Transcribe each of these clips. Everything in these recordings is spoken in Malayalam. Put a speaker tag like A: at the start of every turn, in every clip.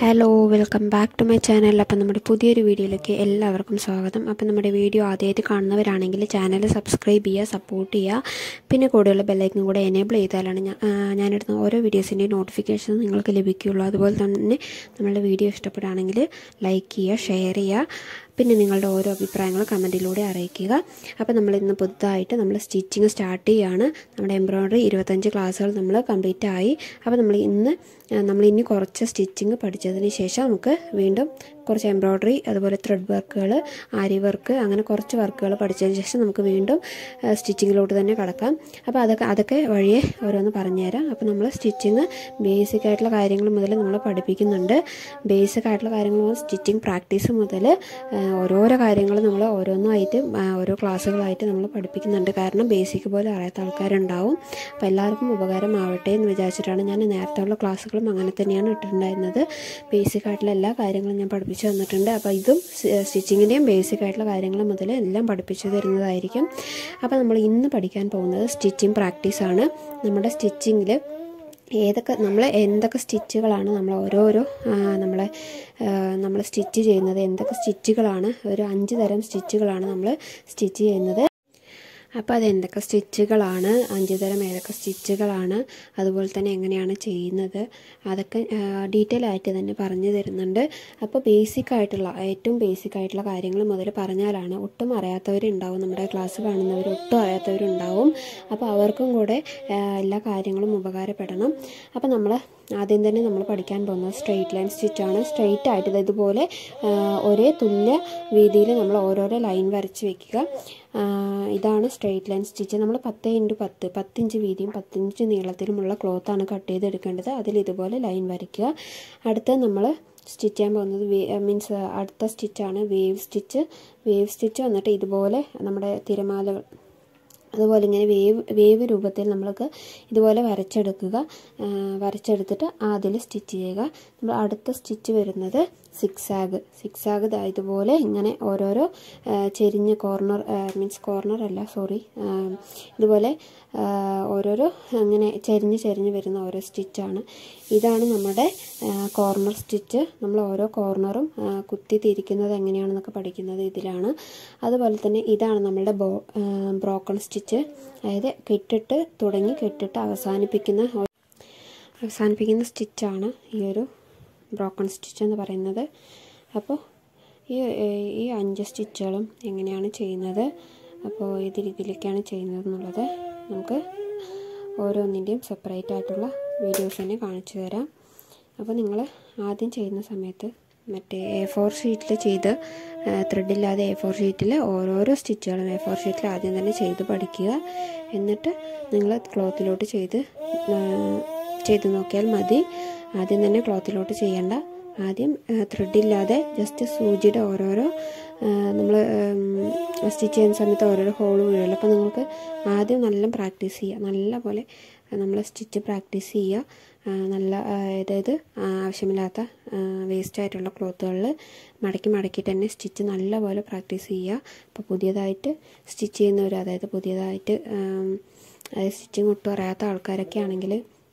A: hello welcome back to my channel അപ്പം നമ്മുടെ പുതിയൊരു വീഡിയോയിലേക്ക് എല്ലാവർക്കും സ്വാഗതം അപ്പം നമ്മുടെ വീഡിയോ ആദ്യമായിട്ട് കാണുന്നവരാണെങ്കിൽ ചാനൽ സബ്സ്ക്രൈബ് ചെയ്യുക സപ്പോർട്ട് ചെയ്യുക പിന്നെ കൂടെയുള്ള ബെല്ലൈക്കൻ കൂടെ എനേബിൾ ചെയ്താലാണ് ഞാൻ ആ, ഞാനിടുന്ന ഓരോ വീഡിയോസിൻ്റെയും നോട്ടിഫിക്കേഷൻ നിങ്ങൾക്ക് ലഭിക്കുകയുള്ളൂ അതുപോലെ തന്നെ നമ്മളുടെ വീഡിയോ ഇഷ്ടപ്പെടുകയാണെങ്കിൽ ലൈക്ക് ചെയ്യുക ഷെയർ ചെയ്യുക പിന്നെ നിങ്ങളുടെ ഓരോ അഭിപ്രായങ്ങൾ കമൻറ്റിലൂടെ അറിയിക്കുക അപ്പോൾ നമ്മൾ ഇന്ന് പുതുതായിട്ട് നമ്മൾ സ്റ്റിച്ചിങ് സ്റ്റാർട്ട് ചെയ്യുകയാണ് നമ്മുടെ എംബ്രോയ്ഡറി ഇരുപത്തഞ്ച് ക്ലാസ്സുകൾ നമ്മൾ കംപ്ലീറ്റ് ആയി അപ്പോൾ നമ്മൾ ഇന്ന് ആ, നമ്മൾ ഇനി കുറച്ച് സ്റ്റിച്ചിങ് പഠിച്ചതിന് ശേഷം നമുക്ക് വീണ്ടും കുറച്ച് എംബ്രോയ്ഡറി അതുപോലെ ത്രെഡ് വർക്കുകൾ ആരി വർക്ക് അങ്ങനെ കുറച്ച് വർക്കുകൾ പഠിച്ചതിന് ശേഷം നമുക്ക് വീണ്ടും സ്റ്റിച്ചിങ്ങിലോട്ട് തന്നെ കടക്കാം അപ്പോൾ അതൊക്കെ അതൊക്കെ വഴിയെ ഓരോന്ന് പറഞ്ഞുതരാം അപ്പോൾ നമ്മൾ സ്റ്റിച്ചിങ് ബേസിക് ആയിട്ടുള്ള കാര്യങ്ങൾ മുതൽ നമ്മൾ പഠിപ്പിക്കുന്നുണ്ട് ബേസിക് ആയിട്ടുള്ള കാര്യങ്ങൾ മുതൽ സ്റ്റിച്ചിങ് പ്രാക്ടീസ് മുതൽ ഓരോരോ കാര്യങ്ങൾ നമ്മൾ ഓരോന്നായിട്ട് ആ, ഓരോ ക്ലാസ്സുകളായിട്ട് നമ്മൾ പഠിപ്പിക്കുന്നുണ്ട് കാരണം ബേസിക് പോലെ അറിയാത്ത ആൾക്കാരുണ്ടാവും അപ്പോൾ എല്ലാവർക്കും ഉപകാരമാവട്ടെ എന്ന് വിചാരിച്ചിട്ടാണ് ഞാൻ നേരത്തെ ഉള്ള ക്ലാസ്സുകളും അങ്ങനെ തന്നെയാണ് ഇട്ടിട്ടുണ്ടായിരുന്നത് ബേസിക് ആയിട്ടുള്ള എല്ലാ കാര്യങ്ങളും ഞാൻ പഠിപ്പിച്ചു തന്നിട്ടുണ്ട് അപ്പോൾ ഇതും സ്റ്റിച്ചിങ്ങിൻ്റെയും ബേസിക് ആയിട്ടുള്ള കാര്യങ്ങൾ മുതൽ എല്ലാം പഠിപ്പിച്ചു തരുന്നതായിരിക്കും അപ്പോൾ നമ്മൾ ഇന്ന് പഠിക്കാൻ പോകുന്നത് സ്റ്റിച്ചിങ് പ്രാക്ടീസാണ് നമ്മുടെ സ്റ്റിച്ചിങ്ങിൽ ഏതൊക്കെ നമ്മൾ എന്തൊക്കെ സ്റ്റിച്ചുകളാണ് നമ്മൾ ഓരോരോ നമ്മളെ നമ്മൾ സ്റ്റിച്ച് ചെയ്യുന്നത് എന്തൊക്കെ സ്റ്റിച്ചുകളാണ് ഒരു അഞ്ച് തരം സ്റ്റിച്ചുകളാണ് നമ്മൾ സ്റ്റിച്ച് ചെയ്യുന്നത് അപ്പോൾ അത് എന്തൊക്കെ സ്റ്റിച്ചുകളാണ് അഞ്ച് തരം ഏതൊക്കെ സ്റ്റിച്ചുകളാണ് അതുപോലെ തന്നെ എങ്ങനെയാണ് ചെയ്യുന്നത് അതൊക്കെ ഡീറ്റെയിൽ ആയിട്ട് തന്നെ പറഞ്ഞു തരുന്നുണ്ട് അപ്പോൾ ബേസിക് ആയിട്ടുള്ള ഏറ്റവും ബേസിക് ആയിട്ടുള്ള കാര്യങ്ങൾ മുതൽ പറഞ്ഞാലാണ് ഒട്ടും അറിയാത്തവരുണ്ടാവും നമ്മുടെ ക്ലാസ് കാണുന്നവർ ഒട്ടും അറിയാത്തവരുണ്ടാവും അപ്പോൾ അവർക്കും കൂടെ ആ, എല്ലാ കാര്യങ്ങളും ഉപകാരപ്പെടണം അപ്പോൾ നമ്മൾ ആദ്യം തന്നെ നമ്മൾ പഠിക്കാൻ പോകുന്നത് സ്ട്രെയിറ്റ് ലൈൻ സ്റ്റിച്ചാണ് സ്ട്രെയിറ്റ് ആയിട്ട് ഇത് ഇതുപോലെ ആ, ഒരേ തുല്യ വീതിയിൽ നമ്മൾ ഓരോരോ ലൈൻ വരച്ച് വെക്കുക ആ, ഇതാണ് സ്ട്രെയിറ്റ് ലൈൻ സ്റ്റിച്ച് നമ്മൾ പത്ത് ഇൻറ്റു പത്ത് പത്തിഞ്ച് വീതിയും പത്തിഞ്ച് നീളത്തിലുമുള്ള ക്ലോത്താണ് കട്ട് ചെയ്തെടുക്കേണ്ടത് അതിൽ ഇതുപോലെ ലൈൻ വരയ്ക്കുക അടുത്ത നമ്മൾ സ്റ്റിച്ച് ചെയ്യാൻ പോകുന്നത് മീൻസ് അടുത്ത സ്റ്റിച്ചാണ് വേവ് സ്റ്റിച്ച് വേവ് സ്റ്റിച്ച് വന്നിട്ട് ഇതുപോലെ നമ്മുടെ തിരമാലകൾ അതുപോലെ ഇങ്ങനെ വേവ് വേവ് രൂപത്തിൽ നമ്മൾക്ക് ഇതുപോലെ വരച്ചെടുക്കുക ആ, വരച്ചെടുത്തിട്ട് അതിൽ സ്റ്റിച്ച് ചെയ്യുക നമ്മൾ അടുത്ത സ്റ്റിച്ച് വരുന്നത് സിക്സ് ആഗ് സിക്സ് ആഗ് ഇതുപോലെ ഇങ്ങനെ ഓരോരോ ആ, ചെരിഞ്ഞ കോർണർ മീൻസ് കോർണർ അല്ല സോറി ഇതുപോലെ ആ, ഓരോരോ അങ്ങനെ ചെരിഞ്ഞ് ചെരിഞ്ഞ് വരുന്ന ഓരോ സ്റ്റിച്ചാണ് ഇതാണ് നമ്മുടെ കോർണർ സ്റ്റിച്ച് നമ്മൾ ഓരോ കോർണറും ആ, കുത്തി തിരിക്കുന്നത് എങ്ങനെയാണെന്നൊക്കെ പഠിക്കുന്നത് ഇതിലാണ് അതുപോലെ തന്നെ ഇതാണ് നമ്മളുടെ ബോ ബ്രോക്കൺ സ്റ്റിച്ച് അതായത് കെട്ടിട്ട് തുടങ്ങി കെട്ടിട്ട് അവസാനിപ്പിക്കുന്ന ഒ- അവസാനിപ്പിക്കുന്ന സ്റ്റിച്ചാണ് ഈ ഒരു ബ്രോക്കൺ സ്റ്റിച്ച് എന്ന് പറയുന്നത് അപ്പോൾ ഈ ഈ അഞ്ച് സ്റ്റിച്ചുകളും എങ്ങനെയാണ് ചെയ്യുന്നത് അപ്പോൾ ഏത് രീതിയിലേക്കാണ് ചെയ്യുന്നത് എന്നുള്ളത് നമുക്ക് ഓരോന്നിൻ്റെയും സെപ്പറേറ്റ് ആയിട്ടുള്ള വീഡിയോസ് തന്നെ കാണിച്ചു തരാം അപ്പോൾ നിങ്ങൾ ആദ്യം ചെയ്യുന്ന സമയത്ത് മറ്റേ എ ഫോർ ഷീറ്റിൽ ചെയ്ത് ത്രെഡില്ലാതെ എ ഫോർ ഷീറ്റിൽ ഓരോരോ സ്റ്റിച്ചുകളും എ ഫോർ ഷീറ്റിൽ ആദ്യം തന്നെ ചെയ്ത് പഠിക്കുക എന്നിട്ട് നിങ്ങൾ ക്ലോത്തിലോട്ട് ചെയ്ത് ആ, ചെയ്ത് നോക്കിയാൽ മതി ആദ്യം തന്നെ ക്ലോത്തിലോട്ട് ചെയ്യേണ്ട ആദ്യം ത്രെഡില്ലാതെ ജസ്റ്റ് സൂചിയുടെ ഓരോരോ നമ്മൾ സ്റ്റിച്ച് ചെയ്യുന്ന സമയത്ത് ഓരോരോ ഹോൾ വീഴുമല്ലോ അപ്പോൾ നിങ്ങൾക്ക് ആദ്യം നല്ല പ്രാക്ടീസ് ചെയ്യുക നല്ല പോലെ നമ്മൾ സ്റ്റിച്ച് പ്രാക്ടീസ് ചെയ്യുക ആ, നല്ല ആ, അതായത് ആ, ആവശ്യമില്ലാത്ത വേസ്റ്റ് ആയിട്ടുള്ള ക്ലോത്തുകളിൽ മടക്കി മടക്കിയിട്ട് തന്നെ സ്റ്റിച്ച് നല്ലപോലെ പ്രാക്ടീസ് ചെയ്യുക അപ്പോൾ പുതിയതായിട്ട് സ്റ്റിച്ച് ചെയ്യുന്നവർ അതായത് പുതിയതായിട്ട് ആം, അതായത് സ്റ്റിച്ചിങ് ഒട്ടും അറിയാത്ത ആൾക്കാരൊക്കെ ആണെങ്കിൽ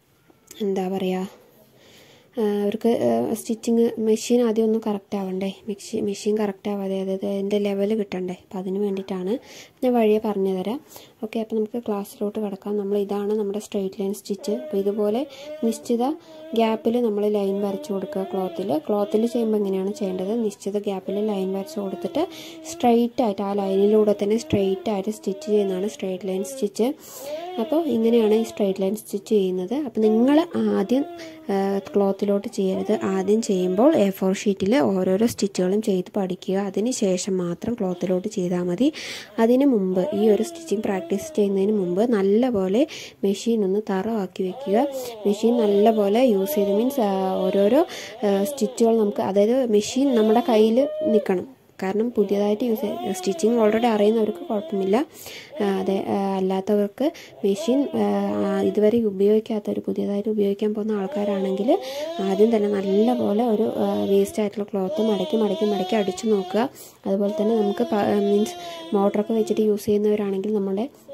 A: എന്താ പറയുക അവർക്ക് സ്റ്റിച്ചിങ് മെഷീൻ ആദ്യം ഒന്ന് കറക്റ്റ് ആവണ്ടേ മെഷീൻ മെഷീൻ കറക്റ്റ് ആവാതെ അതായത് അതിൻ്റെ ലെവൽ കിട്ടണ്ടേ അപ്പോൾ അതിന് വേണ്ടിയിട്ടാണ് ഞാൻ വഴിയെ പറഞ്ഞു തരാം ഓക്കെ അപ്പോൾ നമുക്ക് ക്ലാസ്സിലോട്ട് കിടക്കാം നമ്മൾ ഇതാണ് നമ്മുടെ സ്ട്രെയിറ്റ് ലൈൻ സ്റ്റിച്ച് അപ്പോൾ ഇതുപോലെ നിശ്ചിത ഗ്യാപ്പിൽ നമ്മൾ ലൈൻ വരച്ച് കൊടുക്കുക ക്ലോത്തിൽ ക്ലോത്തിൽ ചെയ്യുമ്പോൾ എങ്ങനെയാണ് ചെയ്യേണ്ടത് നിശ്ചിത ഗ്യാപ്പിൽ ലൈൻ വരച്ച് കൊടുത്തിട്ട് സ്ട്രെയിറ്റ് ആയിട്ട് ആ ലൈനിലൂടെ തന്നെ സ്ട്രെയിറ്റ് ആയിട്ട് സ്റ്റിച്ച് ചെയ്യുന്നതാണ് സ്ട്രെയിറ്റ് ലൈൻ സ്റ്റിച്ച് അപ്പോൾ ഇങ്ങനെയാണ് ഈ സ്ട്രെയിറ്റ് ലൈൻ സ്റ്റിച്ച് ചെയ്യുന്നത് അപ്പോൾ നിങ്ങൾ ആദ്യം ക്ലോത്തിലോട്ട് ചെയ്യരുത് ആദ്യം ചെയ്യുമ്പോൾ എ ഫോർ ഷീറ്റിൽ ഓരോരോ സ്റ്റിച്ചുകളും ചെയ്ത് പഠിക്കുക അതിന് ശേഷം മാത്രം ക്ലോത്തിലോട്ട് ചെയ്താൽ മതി അതിന് മുമ്പ് ഈ ഒരു സ്റ്റിച്ചിങ് പ്രാക്ടീസ് ചെയ്യുന്നതിന് മുമ്പ് നല്ലപോലെ മെഷീൻ ഒന്ന് തറവാക്കി വെക്കുക മെഷീൻ നല്ലപോലെ യൂസ് ചെയ്ത് മീൻസ് ഓരോരോ സ്റ്റിച്ചുകൾ നമുക്ക് അതായത് മെഷീൻ നമ്മുടെ കയ്യിൽ നിൽക്കണം കാരണം പുതിയതായിട്ട് യൂസ് സ്റ്റിച്ചിങ് ഓൾറെഡി അറിയുന്നവർക്ക് കുഴപ്പമില്ല ആ, അതെ ആ, അല്ലാത്തവർക്ക് മെഷീൻ ആ, ഇതുവരെ ഉപയോഗിക്കാത്തവർ പുതിയതായിട്ട് ഉപയോഗിക്കാൻ പോകുന്ന ആൾക്കാരാണെങ്കിൽ ആദ്യം തന്നെ നല്ലപോലെ ഒരു വേസ്റ്റ് ആയിട്ടുള്ള ക്ലോത്ത് മടക്കി മടക്കി മടക്കി അടിച്ചു നോക്കുക അതുപോലെ തന്നെ നമുക്ക് മീൻസ് മോട്ടറൊക്കെ വെച്ചിട്ട് യൂസ് ചെയ്യുന്നവരാണെങ്കിൽ നമ്മുടെ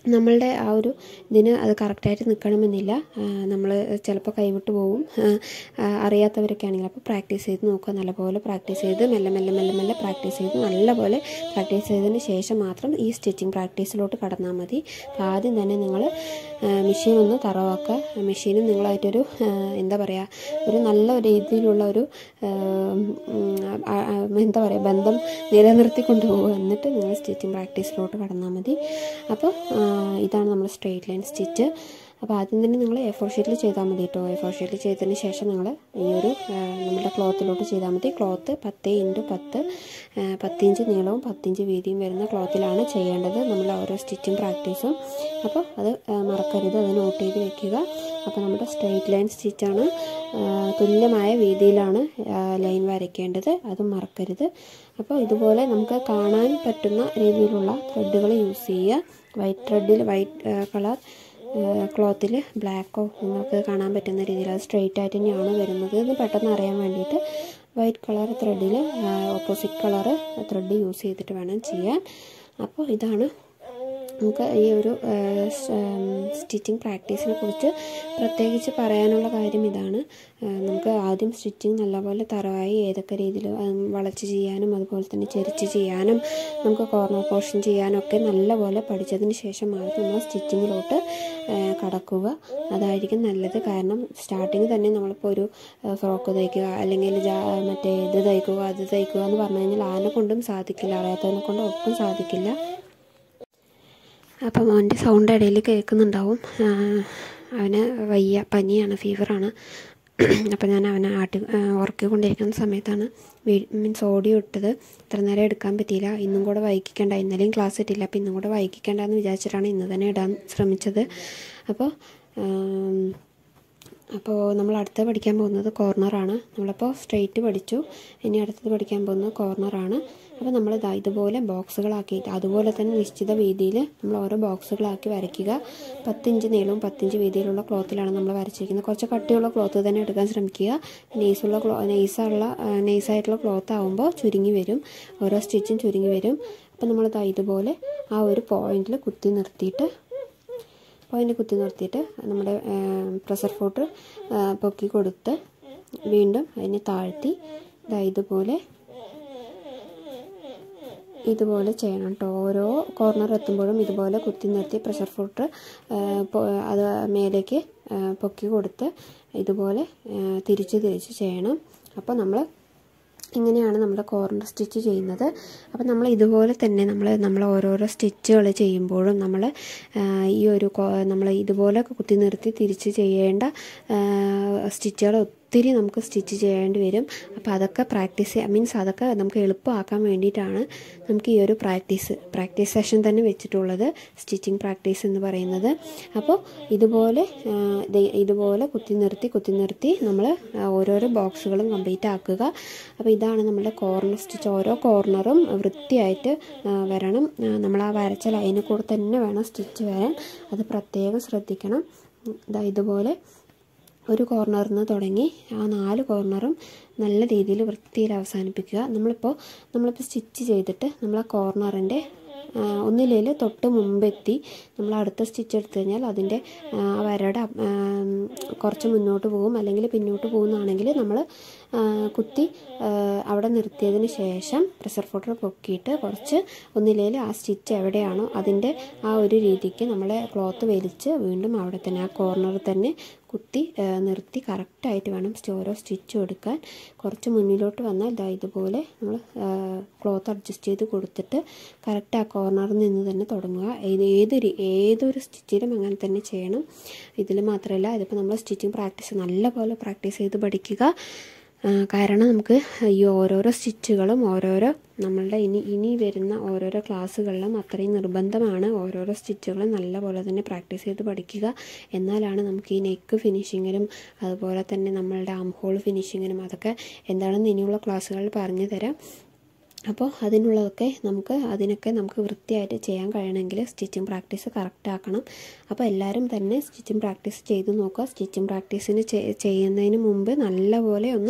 A: നമ്മളുടെ ആ ഒരു ഇതിന് അത് കറക്റ്റായിട്ട് നിൽക്കണമെന്നില്ല നമ്മൾ ചിലപ്പോൾ കൈവിട്ട് പോകും ആ, അറിയാത്തവരൊക്കെ ആണെങ്കിൽ അപ്പോൾ പ്രാക്ടീസ് ചെയ്ത് നോക്കുക നല്ലപോലെ പ്രാക്ടീസ് ചെയ്ത് മെല്ലെ മെല്ലെ മെല്ലെ മെല്ലെ പ്രാക്ടീസ് ചെയ്ത് നല്ലപോലെ പ്രാക്ടീസ് ചെയ്തതിന് ശേഷം മാത്രം ഈ സ്റ്റിച്ചിങ് പ്രാക്ടീസിലോട്ട് കടന്നാൽ മതി അപ്പോൾ ആദ്യം തന്നെ നിങ്ങൾ മെഷീൻ ഒന്ന് തറവാക്കുക മെഷീനും നിങ്ങളായിട്ടൊരു ആ, എന്താ പറയുക ഒരു നല്ല രീതിയിലുള്ള ഒരു ആ, ഉം, ആ, ആ, എന്താ പറയുക ബന്ധം നിലനിർത്തിക്കൊണ്ട് പോകുക എന്നിട്ട് നിങ്ങൾ സ്റ്റിച്ചിങ് പ്രാക്ടീസിലോട്ട് കടന്നാൽ മതി അപ്പോൾ ആ, ഇതാണ് നമ്മൾ സ്ട്രെയിറ്റ് ലൈൻ സ്റ്റിച്ച് അപ്പോൾ ആദ്യം തന്നെ നിങ്ങൾ എ ഫോർ ഷീറ്റിൽ ചെയ്താൽ മതി കേട്ടോ എ ഫോർ ഷീറ്റിൽ ചെയ്തതിന് ശേഷം നിങ്ങൾ ഈ ഒരു ആ, നമ്മുടെ ക്ലോത്തിലോട്ട് ചെയ്താൽ മതി ക്ലോത്ത് പത്ത് ഇൻറ്റു പത്ത് ആ, പത്തിഞ്ച് നീളവും പത്തിഞ്ച് വീതിയും വരുന്ന ക്ലോത്തിലാണ് ചെയ്യേണ്ടത് നമ്മൾ ഓരോ സ്റ്റിച്ചിങ് പ്രാക്ടീസും അപ്പോൾ അത് ആ, മറക്കരുത് അത് നോട്ട് ചെയ്ത് വെക്കുക അപ്പോൾ നമ്മുടെ സ്ട്രെയിറ്റ് ലൈൻ സ്റ്റിച്ചാണ് തുല്യമായ വീതിയിലാണ് ആ, ലൈൻ വരയ്ക്കേണ്ടത് അതും മറക്കരുത് അപ്പോൾ ഇതുപോലെ നമുക്ക് കാണാൻ പറ്റുന്ന രീതിയിലുള്ള ത്രെഡുകൾ യൂസ് ചെയ്യുക വൈറ്റ് ത്രെഡിൽ വൈറ്റ് കളർ ക്ലോത്തിൽ ബ്ലാക്കോ നിങ്ങൾക്ക് കാണാൻ പറ്റുന്ന രീതിയിൽ അത് സ്ട്രെയിറ്റ് ആയിട്ട് തന്നെയാണ് വരുന്നത് എന്ന് പെട്ടെന്ന് അറിയാൻ വേണ്ടിയിട്ട് വൈറ്റ് കളർ ത്രെഡിൽ ഓപ്പോസിറ്റ് കളർ ത്രെഡ് യൂസ് ചെയ്തിട്ട് വേണം ചെയ്യാൻ അപ്പോൾ ഇതാണ് നമുക്ക് ഈ ഒരു സ്റ്റിച്ചിങ് പ്രാക്ടീസിനെ കുറിച്ച് പ്രത്യേകിച്ച് പറയാനുള്ള കാര്യം ഇതാണ് ആ, നമുക്ക് ആദ്യം സ്റ്റിച്ചിങ് നല്ലപോലെ തറവായി ഏതൊക്കെ രീതിയിൽ വളച്ച് ചെയ്യാനും അതുപോലെ തന്നെ ചെരിച്ച് ചെയ്യാനും നമുക്ക് കോർണർ പോർഷൻ ചെയ്യാനും ഒക്കെ നല്ലപോലെ പഠിച്ചതിന് ശേഷം മാത്രം നമ്മൾ സ്റ്റിച്ചിങ്ങിലോട്ട് കടക്കുക അതായിരിക്കും നല്ലത് കാരണം സ്റ്റാർട്ടിങ് തന്നെ നമ്മളിപ്പോൾ ഒരു ഫ്രോക്ക് തയ്ക്കുക അല്ലെങ്കിൽ ജാ മറ്റേ ഇത് തയ്ക്കുക അത് തയ്ക്കുക എന്ന് പറഞ്ഞു കഴിഞ്ഞാൽ ആനെ കൊണ്ടും സാധിക്കില്ല അറിയാത്തതിനെ കൊണ്ടും ഒട്ടും സാധിക്കില്ല അപ്പം അവൻ്റെ സൗണ്ട് ഇടയിൽ കേൾക്കുന്നുണ്ടാവും ആ, അവന് വയ്യ പനിയാണ് ഫീവറാണ് അപ്പം ഞാൻ അവനെ ആട്ടി ആ, ഉറക്കിക്കൊണ്ടിരിക്കുന്ന സമയത്താണ് മീൻസ് ഓഡിയോ ഇട്ടത് ഇത്ര നേരം എടുക്കാൻ പറ്റിയില്ല ഇന്നും കൂടെ വൈകിക്കേണ്ട ഇന്നലെയും ക്ലാസ് ഇട്ടില്ല അപ്പോൾ ഇന്നും കൂടെ വൈകിക്കേണ്ട എന്ന് വിചാരിച്ചിട്ടാണ് ഇന്ന് തന്നെ ഇടാൻ ശ്രമിച്ചത് അപ്പോൾ ആം, അപ്പോൾ നമ്മൾ അടുത്ത് പഠിക്കാൻ പോകുന്നത് കോർണറാണ് നമ്മളിപ്പോൾ സ്ട്രെയിറ്റ് പഠിച്ചു ഇനി അടുത്തത് പഠിക്കാൻ പോകുന്നത് കോർണറാണ് അപ്പോൾ നമ്മൾ ഇതാ ഇതുപോലെ ബോക്സുകളാക്കിയിട്ട് അതുപോലെ തന്നെ നിശ്ചിത വീതിയിൽ നമ്മൾ ഓരോ ബോക്സുകളാക്കി വരയ്ക്കുക പത്തിഞ്ച് നീളവും പത്തിഞ്ച് വീതിയിലുള്ള ക്ലോത്തിലാണ് നമ്മൾ വരച്ചിരിക്കുന്നത് കുറച്ച് കട്ടിയുള്ള ക്ലോത്ത് തന്നെ എടുക്കാൻ ശ്രമിക്കുക നെയ്സുള്ള ക്ലോ നെയ്സുള്ള നെയ്സായിട്ടുള്ള ക്ലോത്ത് ആകുമ്പോൾ ചുരുങ്ങി വരും ഓരോ സ്റ്റിച്ചും ചുരുങ്ങി വരും അപ്പോൾ നമ്മളിതാ ഇതുപോലെ ആ ഒരു പോയിന്റിൽ കുത്തി നിർത്തിയിട്ട് പോയിന്റ് കുത്തി നിർത്തിയിട്ട് നമ്മുടെ പ്രഷർ ഫോട്ട് പൊക്കി കൊടുത്ത് വീണ്ടും അതിനെ താഴ്ത്തി ദാ ഇതുപോലെ ഇതുപോലെ ചെയ്യണം കേട്ടോ ഓരോ കോർണർ എത്തുമ്പോഴും ഇതുപോലെ കുത്തി നിർത്തി പ്രഷർ ഫുട്ടർ അത് മേലേക്ക് ആ, പൊക്കി കൊടുത്ത് ഇതുപോലെ ആ, തിരിച്ച് തിരിച്ച് ചെയ്യണം അപ്പോൾ നമ്മൾ ഇങ്ങനെയാണ് നമ്മുടെ കോർണർ സ്റ്റിച്ച് ചെയ്യുന്നത് അപ്പോൾ നമ്മൾ ഇതുപോലെ തന്നെ നമ്മൾ നമ്മൾ ഓരോരോ സ്റ്റിച്ചുകൾ ചെയ്യുമ്പോഴും നമ്മൾ ഈ ഒരു നമ്മൾ ഇതുപോലെ കുത്തി നിർത്തി തിരിച്ച് ചെയ്യേണ്ട സ്റ്റിച്ചുകൾ ഒത്തിരി നമുക്ക് സ്റ്റിച്ച് ചെയ്യേണ്ടി വരും അപ്പോൾ അതൊക്കെ പ്രാക്ടീസ് മീൻസ് അതൊക്കെ നമുക്ക് എളുപ്പമാക്കാൻ വേണ്ടിയിട്ടാണ് നമുക്ക് ഈ ഒരു പ്രാക്ടീസ് പ്രാക്ടീസ് സെഷൻ തന്നെ വെച്ചിട്ടുള്ളത് സ്റ്റിച്ചിങ് പ്രാക്ടീസ് എന്ന് പറയുന്നത് അപ്പോൾ ഇതുപോലെ ആ, ദേ ഇതുപോലെ കുത്തി നിർത്തി കുത്തി നിർത്തി നമ്മൾ ഓരോരോ ബോക്സുകളും കംപ്ലീറ്റ് ആക്കുക അപ്പോൾ ഇതാണ് നമ്മുടെ കോർണർ സ്റ്റിച്ച് ഓരോ കോർണറും വൃത്തിയായിട്ട് ആ, വരണം ആ, നമ്മൾ ആ വരച്ച ലൈനിൽ കൂടെ തന്നെ വേണം സ്റ്റിച്ച് വരാൻ അത് പ്രത്യേകം ശ്രദ്ധിക്കണം ഇതാ ഇതുപോലെ ഒരു കോർണറിൽ നിന്ന് തുടങ്ങി ആ നാല് കോർണറും നല്ല രീതിയിൽ വൃത്തിയിൽ അവസാനിപ്പിക്കുക നമ്മളിപ്പോൾ നമ്മളിപ്പോൾ സ്റ്റിച്ച് ചെയ്തിട്ട് നമ്മൾ ആ കോർണറിൻ്റെ ഒന്നിലേൽ തൊട്ട് മുമ്പെത്തി നമ്മൾ അടുത്ത സ്റ്റിച്ച് എടുത്തു കഴിഞ്ഞാൽ അതിൻ്റെ ആ, വരയുടെ ആ, കുറച്ച് മുന്നോട്ട് പോകും അല്ലെങ്കിൽ പിന്നോട്ട് പോകുന്നതാണെങ്കിൽ നമ്മൾ ആ, കുത്തി ആ, അവിടെ നിർത്തിയതിന് ശേഷം പ്രഷർ ഫുട്ടർ പൊക്കിയിട്ട് കുറച്ച് ഒന്നിലേൽ ആ സ്റ്റിച്ച് എവിടെയാണോ അതിൻ്റെ ആ ഒരു രീതിക്ക് നമ്മൾ ക്ലോത്ത് വലിച്ച് വീണ്ടും അവിടെ തന്നെ ആ കോർണറിൽ തന്നെ കുത്തി ആ, നിർത്തി കറക്റ്റായിട്ട് വേണം സ്റ്റ് ഓരോ സ്റ്റിച്ചും എടുക്കാൻ കുറച്ച് മുന്നിലോട്ട് വന്നാൽ ഇതാ ഇതുപോലെ നമ്മൾ ക്ലോത്ത് അഡ്ജസ്റ്റ് ചെയ്ത് കൊടുത്തിട്ട് കറക്റ്റ് ആ കോർണറിൽ നിന്ന് തന്നെ തുടങ്ങുക ഏത് ഏതൊരു ഏതൊരു സ്റ്റിച്ചിലും അങ്ങനെ തന്നെ ചെയ്യണം ഇതിൽ മാത്രമല്ല ഇതിപ്പോൾ നമ്മൾ സ്റ്റിച്ചിങ് പ്രാക്ടീസ് നല്ലപോലെ പ്രാക്ടീസ് ചെയ്ത് പഠിക്കുക ആ, കാരണം നമുക്ക് ഈ ഓരോരോ സ്റ്റിച്ചുകളും ഓരോരോ നമ്മളുടെ ഇനി ഇനി വരുന്ന ഓരോരോ ക്ലാസ്സുകളിലും അത്രയും നിർബന്ധമാണ് ഓരോരോ സ്റ്റിച്ചുകളും നല്ലപോലെ തന്നെ പ്രാക്ടീസ് ചെയ്ത് പഠിക്കുക എന്നാലാണ് നമുക്ക് ഈ നെക്ക് ഫിനിഷിങ്ങിനും അതുപോലെ തന്നെ നമ്മളുടെ ആം ഹോൾ ഫിനിഷിങ്ങിനും അതൊക്കെ എന്താണെന്ന് ഇനിയുള്ള ക്ലാസ്സുകളിൽ പറഞ്ഞു തരാം അപ്പോൾ അതിനുള്ളതൊക്കെ നമുക്ക് അതിനൊക്കെ നമുക്ക് വൃത്തിയായിട്ട് ചെയ്യാൻ കഴിയണമെങ്കിൽ സ്റ്റിച്ചിങ് പ്രാക്ടീസ് കറക്റ്റ് ആക്കണം അപ്പോൾ എല്ലാവരും തന്നെ സ്റ്റിച്ചിങ് പ്രാക്ടീസ് ചെയ്ത് നോക്കുക സ്റ്റിച്ചിങ് പ്രാക്ടീസിന് ചെയ്യുന്നതിന് മുമ്പ് നല്ലപോലെ ഒന്ന്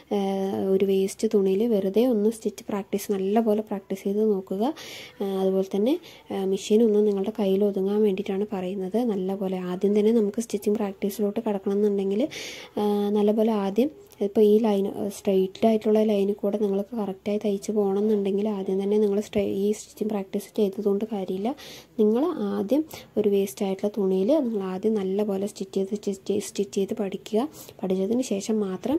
A: ഒരു വേസ്റ്റ് തുണിയിൽ വെറുതെ ഒന്ന് സ്റ്റിച്ച് പ്രാക്ടീസ് നല്ലപോലെ പ്രാക്ടീസ് ചെയ്ത് നോക്കുക അതുപോലെ തന്നെ മെഷീനൊന്നും നിങ്ങളുടെ കയ്യിൽ ഒതുങ്ങാൻ വേണ്ടിയിട്ടാണ് പറയുന്നത് നല്ലപോലെ ആദ്യം തന്നെ നമുക്ക് സ്റ്റിച്ചിങ് പ്രാക്ടീസിലോട്ട് കിടക്കണം എന്നുണ്ടെങ്കിൽ നല്ലപോലെ ആദ്യം ഇപ്പോൾ ഈ ലൈൻ സ്ട്രെയിറ്റ് ആയിട്ടുള്ള ലൈനിൽ കൂടെ നിങ്ങൾക്ക് കറക്റ്റായി തയ്ച്ച് പോകണമെന്നുണ്ടെങ്കിൽ ആദ്യം തന്നെ നിങ്ങൾ സ്ട്രൈ ഈ സ്റ്റിച്ചിങ് പ്രാക്ടീസ് ചെയ്തതുകൊണ്ട് കാര്യമില്ല നിങ്ങൾ ആദ്യം ഒരു വേസ്റ്റ് ആയിട്ടുള്ള തുണിയിൽ നിങ്ങൾ ആദ്യം നല്ലപോലെ സ്റ്റിച്ച് ചെയ്ത് സ്റ്റിച്ച് സ്റ്റിച്ച് ചെയ്ത് പഠിക്കുക പഠിച്ചതിന് ശേഷം മാത്രം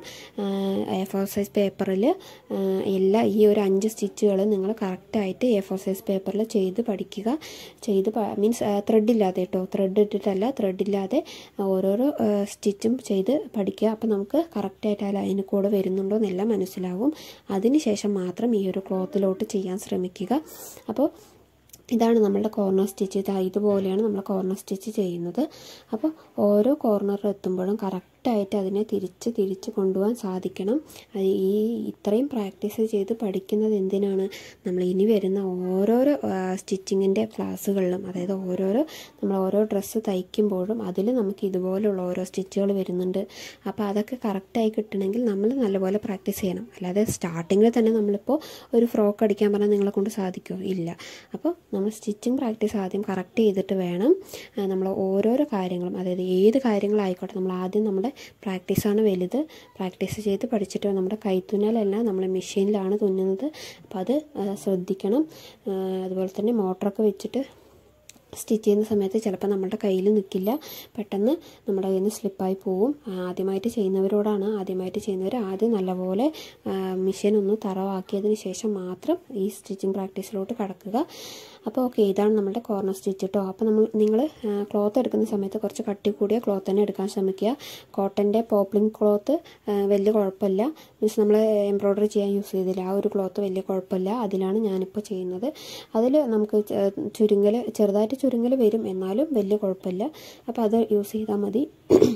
A: എ ഫോർ സൈസ് പേപ്പറിൽ എല്ലാ ഈ ഒരു അഞ്ച് സ്റ്റിച്ചുകൾ നിങ്ങൾ കറക്റ്റായിട്ട് എ ഫോർ സൈസ് പേപ്പറിൽ ചെയ്ത് പഠിക്കുക ചെയ്ത് മീൻസ് ത്രെഡ് ഇല്ലാതെ കേട്ടോ ത്രെഡ് ഇട്ടിട്ടല്ല ത്രെഡ് ഇല്ലാതെ ഓരോരോ സ്റ്റിച്ചും ചെയ്ത് പഠിക്കുക അപ്പോൾ നമുക്ക് കറക്റ്റായിട്ട് ആ ലൈന് കൂടെ വരുന്നുണ്ടോ എന്നെല്ലാം മനസ്സിലാവും അതിനുശേഷം മാത്രം ഈ ഒരു ക്ലോത്തിലോട്ട് ചെയ്യാൻ ശ്രമിക്കുക അപ്പോൾ ഇതാണ് നമ്മളുടെ കോർണർ സ്റ്റിച്ച് ഇത് ഇതുപോലെയാണ് നമ്മൾ കോർണർ സ്റ്റിച്ച് ചെയ്യുന്നത് അപ്പോൾ ഓരോ കോർണറിൽ എത്തുമ്പോഴും കറക്റ്റായിട്ട് അതിനെ തിരിച്ച് തിരിച്ച് കൊണ്ടുപോകാൻ സാധിക്കണം ഈ ഇത്രയും പ്രാക്ടീസ് ചെയ്ത് പഠിക്കുന്നത് എന്തിനാണ് നമ്മൾ ഇനി വരുന്ന ഓരോരോ സ്റ്റിച്ചിങ്ങിൻ്റെ ക്ലാസ്സുകളിലും അതായത് ഓരോരോ നമ്മൾ ഓരോ ഡ്രസ്സ് തയ്ക്കുമ്പോഴും അതിൽ നമുക്ക് ഇതുപോലുള്ള ഓരോ സ്റ്റിച്ചുകൾ വരുന്നുണ്ട് അപ്പോൾ അതൊക്കെ കറക്റ്റായി കിട്ടണമെങ്കിൽ നമ്മൾ നല്ലപോലെ പ്രാക്ടീസ് ചെയ്യണം അല്ലാതെ സ്റ്റാർട്ടിങ്ങിൽ തന്നെ നമ്മളിപ്പോൾ ഒരു ഫ്രോക്ക് അടിക്കാൻ പറഞ്ഞാൽ നിങ്ങളെ കൊണ്ട് സാധിക്കുമോ ഇല്ല അപ്പോൾ നമ്മൾ സ്റ്റിച്ചിങ് പ്രാക്ടീസ് ആദ്യം കറക്റ്റ് ചെയ്തിട്ട് വേണം നമ്മൾ ഓരോരോ കാര്യങ്ങളും അതായത് ഏത് കാര്യങ്ങളായിക്കോട്ടെ നമ്മൾ ആദ്യം നമ്മുടെ പ്രാക്ടീസാണ് വലുത് പ്രാക്ടീസ് ചെയ്ത് പഠിച്ചിട്ട് നമ്മുടെ കൈത്തുന്നലെല്ലാം നമ്മൾ മെഷീനിലാണ് തുന്നുന്നത് അപ്പോൾ അത് ശ്രദ്ധിക്കണം അതുപോലെ തന്നെ മോട്ടറൊക്കെ വെച്ചിട്ട് സ്റ്റിച്ച് ചെയ്യുന്ന സമയത്ത് ചിലപ്പോൾ നമ്മുടെ കയ്യിൽ നിൽക്കില്ല പെട്ടെന്ന് നമ്മുടെ കയ്യിൽ നിന്ന് സ്ലിപ്പായി പോവും ആദ്യമായിട്ട് ചെയ്യുന്നവരോടാണ് ആദ്യമായിട്ട് ചെയ്യുന്നവർ ആദ്യം നല്ലപോലെ മെഷീൻ ഒന്ന് തറവാക്കിയതിന് ശേഷം മാത്രം ഈ സ്റ്റിച്ചിങ് പ്രാക്ടീസിലോട്ട് കടക്കുക അപ്പോൾ ഓക്കെ ഇതാണ് നമ്മുടെ കോർണർ സ്റ്റിച്ച് കേട്ടോ അപ്പോൾ നമ്മൾ നിങ്ങൾ ക്ലോത്ത് എടുക്കുന്ന സമയത്ത് കുറച്ച് കട്ടി കൂടിയ ക്ലോത്ത് തന്നെ എടുക്കാൻ ശ്രമിക്കുക കോട്ടൻ്റെ പോപ്ലിംഗ് ക്ലോത്ത് വലിയ കുഴപ്പമില്ല മീൻസ് നമ്മൾ എംബ്രോയ്ഡറി ചെയ്യാൻ യൂസ് ചെയ്തില്ല ആ ഒരു ക്ലോത്ത് വലിയ കുഴപ്പമില്ല അതിലാണ് ഞാനിപ്പോൾ ചെയ്യുന്നത് അതിൽ നമുക്ക് ചുരുങ്ങൽ ചെറുതായിട്ട് ചുരുങ്ങൽ വരും എന്നാലും വലിയ കുഴപ്പമില്ല അപ്പോൾ അത് യൂസ് ചെയ്താൽ മതി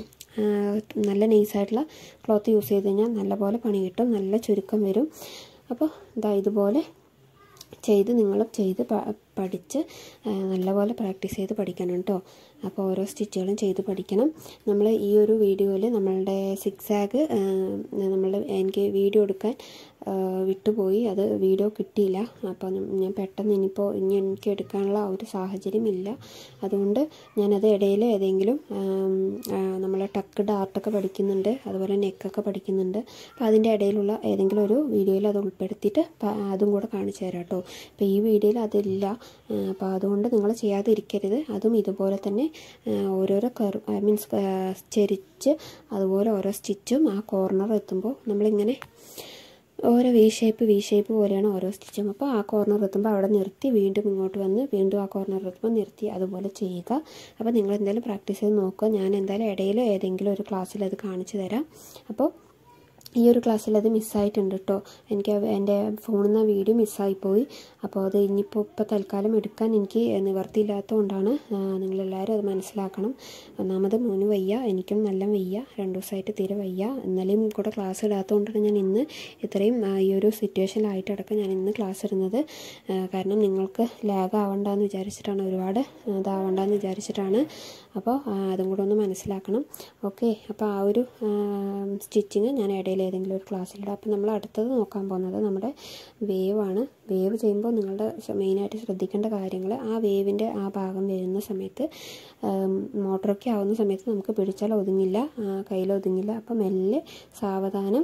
A: നല്ല നൈസായിട്ടുള്ള ക്ലോത്ത് യൂസ് ചെയ്ത് കഴിഞ്ഞാൽ നല്ലപോലെ പണി കിട്ടും നല്ല ചുരുക്കം വരും അപ്പോൾ ഇതാ ഇതുപോലെ ചെയ്ത് നിങ്ങൾ ചെയ്ത് പഠിച്ച് നല്ലപോലെ പ്രാക്ടീസ് ചെയ്ത് പഠിക്കണം കേട്ടോ അപ്പോൾ ഓരോ സ്റ്റിച്ചുകളും ചെയ്ത് പഠിക്കണം നമ്മൾ ഈ ഒരു വീഡിയോയിൽ നമ്മളുടെ സിക്സ് ആഗ് നമ്മൾ എനിക്ക് വീഡിയോ എടുക്കാൻ വിട്ടുപോയി അത് വീഡിയോ കിട്ടിയില്ല അപ്പോൾ ഞാൻ പെട്ടെന്ന് ഇനിയിപ്പോൾ ഇനി എനിക്ക് എടുക്കാനുള്ള ഒരു സാഹചര്യം ഇല്ല അതുകൊണ്ട് ഞാനത് ഇടയിൽ ഏതെങ്കിലും നമ്മൾ ടക്ക്ഡ് ആർട്ടൊക്കെ പഠിക്കുന്നുണ്ട് അതുപോലെ നെക്കൊക്കെ പഠിക്കുന്നുണ്ട് അപ്പോൾ അതിൻ്റെ ഇടയിലുള്ള ഏതെങ്കിലും ഒരു വീഡിയോയിൽ അത് ഉൾപ്പെടുത്തിയിട്ട് അതും കൂടെ കാണിച്ചു തരാം കേട്ടോ അപ്പോൾ ഈ വീഡിയോയിൽ അതില്ല അപ്പോൾ അതുകൊണ്ട് നിങ്ങൾ ചെയ്യാതിരിക്കരുത് അതും ഇതുപോലെ തന്നെ ഓരോരോ കർ മീൻസ് ചെരിച്ച് അതുപോലെ ഓരോ സ്റ്റിച്ചും ആ കോർണർ എത്തുമ്പോൾ നമ്മളിങ്ങനെ ഓരോ വി ഷേപ്പ് വി ഷേപ്പ് പോലെയാണ് ഓരോ സ്റ്റിച്ചും അപ്പോൾ ആ കോർണർ എത്തുമ്പോൾ അവിടെ നിർത്തി വീണ്ടും ഇങ്ങോട്ട് വന്ന് വീണ്ടും ആ കോർണർ എത്തുമ്പോൾ നിർത്തി അതുപോലെ ചെയ്യുക അപ്പോൾ നിങ്ങൾ എന്തായാലും പ്രാക്ടീസ് ചെയ്ത് നോക്കുക ഞാൻ എന്തായാലും ഇടയിൽ ഏതെങ്കിലും ഒരു ക്ലാസ്സിൽ അത് കാണിച്ചു തരാം അപ്പോൾ ഈ ഒരു ക്ലാസ്സിൽ അത് മിസ്സായിട്ടുണ്ട് കേട്ടോ എനിക്ക് എൻ്റെ ഫോണിൽ നിന്ന് വീഡിയോ മിസ്സായിപ്പോയി അപ്പോൾ അത് ഇനിയിപ്പോൾ ഇപ്പോൾ തൽക്കാലം എടുക്കാൻ എനിക്ക് നിവർത്തിയില്ലാത്തതുകൊണ്ടാണ് നിങ്ങളെല്ലാവരും അത് മനസ്സിലാക്കണം ഒന്നാമത് മോന് വയ്യ എനിക്കും നല്ല വയ്യ രണ്ട് ദിവസമായിട്ട് തീരെ വയ്യ ഇന്നലെയും കൂടെ ക്ലാസ് ഇടാത്തതുകൊണ്ടാണ് ഞാൻ ഇന്ന് ഇത്രയും ഈ ഒരു സിറ്റുവേഷനിലായിട്ടടക്കം ഞാൻ ഇന്ന് ക്ലാസ് ഇടുന്നത് കാരണം നിങ്ങൾക്ക് ലാഗ് ആവണ്ടെന്ന് വിചാരിച്ചിട്ടാണ് ഒരുപാട് ഇതാവണ്ടെന്ന് വിചാരിച്ചിട്ടാണ് അപ്പോൾ അതും കൂടെ ഒന്ന് മനസ്സിലാക്കണം ഓക്കെ അപ്പോൾ ആ ഒരു സ്റ്റിച്ചിങ് ഞാൻ ഇടയിൽ ഏതെങ്കിലും ഒരു ക്ലാസ്സിലിടാം അപ്പോൾ നമ്മൾ അടുത്തത് നോക്കാൻ പോകുന്നത് നമ്മുടെ വേവാണ് വേവ് ചെയ്യുമ്പോൾ നിങ്ങളുടെ മെയിനായിട്ട് ശ്രദ്ധിക്കേണ്ട കാര്യങ്ങൾ ആ വേവിൻ്റെ ആ ഭാഗം വരുന്ന സമയത്ത് മോട്ടറൊക്കെ ആവുന്ന സമയത്ത് നമുക്ക് പിടിച്ചാൽ ഒതുങ്ങില്ല കയ്യിൽ ഒതുങ്ങില്ല അപ്പം മെല്ലെ സാവധാനം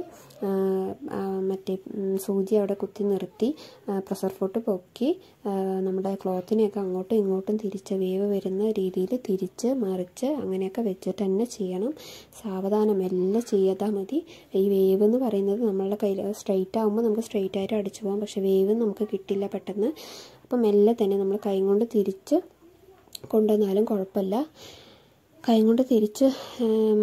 A: മറ്റേ സൂചി അവിടെ കുത്തി നിർത്തി പ്രഷർ ഫോട്ട് പൊക്കി നമ്മുടെ ക്ലോത്തിനെയൊക്കെ അങ്ങോട്ടും ഇങ്ങോട്ടും തിരിച്ച് വേവ് വരുന്ന രീതിയിൽ തിരിച്ച് മറിച്ച് അങ്ങനെയൊക്കെ വെച്ചിട്ട് തന്നെ ചെയ്യണം സാവധാനം എല്ലാം ചെയ്താൽ മതി ഈ വേവ് എന്ന് പറയുന്നത് നമ്മളുടെ കയ്യിൽ സ്ട്രെയിറ്റ് ആകുമ്പോൾ നമുക്ക് സ്ട്രെയിറ്റ് ആയിട്ട് അടിച്ചു പോകാം പക്ഷേ വേവ് നമുക്ക് കിട്ടില്ല പെട്ടെന്ന് അപ്പം മെല്ലെ തന്നെ നമ്മൾ കൈ കൊണ്ട് തിരിച്ച് കൊണ്ടുവന്നാലും കുഴപ്പമില്ല കൈ കൊണ്ട് തിരിച്ച്